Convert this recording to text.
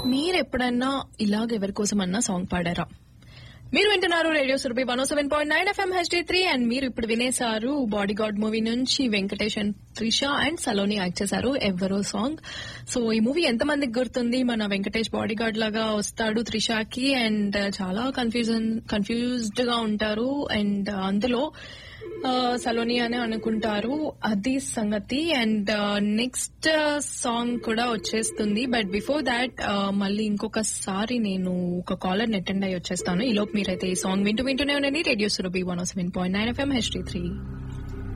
మీరు ఎప్పుడన్నా ఇలాగ ఎవరి కోసం అన్నా సాంగ్ పాడారా మీరు వింటున్నారు radio Surabhi one seven point nine FM HD three and మీరు ఇప్పుడు వినేశారు బాడీ గార్డ్ మూవీ నుంచి Venkatesh and Trisha and Saloni act చేశారు ఎవరో సాంగ్ సో ఈ మూవీ ఎంత మందికి గుర్తుంది మన వెంకటేష్ బాడీ గార్డ్ లాగా వస్తాడు త్రిషకి అండ్ చాలా కన్ఫ్యూజన్ కన్ఫ్యూజ్డ్ గా ఉంటారు అండ్ అందులో ఆ, సలోని అని అనుకుంటారు అది సంగతి అండ్ నెక్స్ట్ సాంగ్ కూడా వచ్చేస్తుంది బట్ బిఫోర్ దాట్ మళ్ళీ ఇంకొకసారి నేను ఒక కాలర్ అటెండ్ అయ్యి వచ్చేస్తాను ఈలోపు మీరైతే ఈ సాంగ్ వింటూ వింటూనే ఉండండి radio Surabhi one seven point nine FM HD three